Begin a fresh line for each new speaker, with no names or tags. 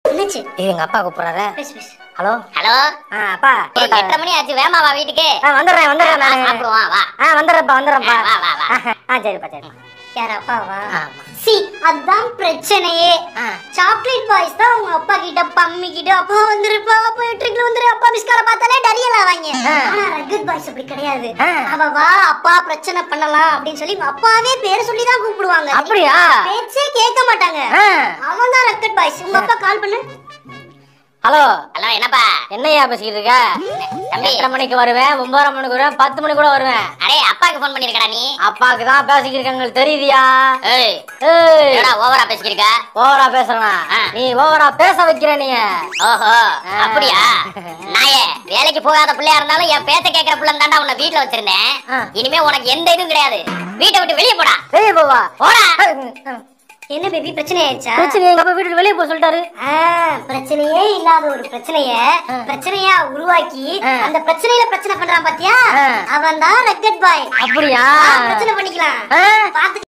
என்னாச்சு
இது எங்க அப்பா கூப்பிடுறாரு
பேசு பேசு
ஹலோ
ஹலோ
ஆ அப்பா
ஏய், எட்டரை மணி ஆச்சு வேமா வா வீட்டுக்கு
ஆ வந்துடுறேன் வந்துடுறேன்
வா,
நானு
சாப்பிடுவோம் வா
ஆ வந்துடுறேன்ப்பா வந்துடுறேன்ப்பா
வா, வா, வா.
ஆ சரிப்பா சரிப்பா
யார் அப்பாவா
ஆமா
சி அதான் பிரச்சனையே
ஆ.
சாக்லேட் பாய்ஸ் தான் உங்க அப்பா கிட்ட பம்மி கிட்ட அப்பா வந்துருப்பா அப்பா எட்டுக்கு வந்துரு அப்பா மிஸ்கார பார்த்தாலே டரியல் ஆவாங்க
ஆ.
ஆனா ரகத் பாய்ஸ் அப்படி கிடையாது
ஆ.
அவ வா அப்பா பிரச்சனை பண்ணலாம் அப்படின்னு சொல்லி உங்க அப்பாவே பேரை சொல்லி தான் கூப்பிடுவாங்க
அப்படியா
பேச்சே கேட்க மாட்டாங்க
ஆ.
அவன் தான் ரக்கட் பாய்ஸ் உங்க அப்பா கால் பண்ணு
ஹலோ
ஹலோ என்னப்பா
என்னையா பேசிக்கிட்டு இருக்க
தம்பி.
எட்டரை மணிக்கு வருவேன் ஒன்பதரை மணிக்கு வருவேன் பத்து மணிக்கு கூட வருவேன்
அடே அப்பாக்கு ஃபோன் பண்ணிருக்கடா நீ
அப்பாக்கு தான் பேசிக்கிட்டு இருக்காங்க தெரியுதியா
ஏய்
ஏய்
என்னடா ஓவரா பேசிக்கிருக்க
ஓவரா பேசுறனா
ஆ.
நீ ஓவரா பேச வைக்கிற நீ
ஓஹோ அப்படியா நாயே வேலைக்கு போகாத பிள்ளையா இருந்தாலும் என் பேச்ச கேட்கற பிள்ளை தாண்டா உன்னை வீட்டுல வச்சிருந்தேன்
ஆ.
இனிமே உனக்கு எந்த இதுவும் கிடையாது வீட்டை விட்டு வெளியே போடா
வெளியே போவா
போடா
என்ன பேபி பிரச்சனை ஆயிடுச்சா
பிரச்சனை எங்க அப்பா வீட்டுக்கு வெளியே போக சொல்லிட்டாரு
ஆ, பிரச்சனையே இல்லாத ஒரு பிரச்சனைய பிரச்சனையா உருவாக்கி
ஆ.
அந்த பிரச்சனையில பிரச்சனை பண்றான் பாத்தியா
ஆ.
அவன் தான் ரக்கட் பாய்
அப்படியா
பிரச்சனை பண்ணிக்கலாம்
ஆ?
பாத்து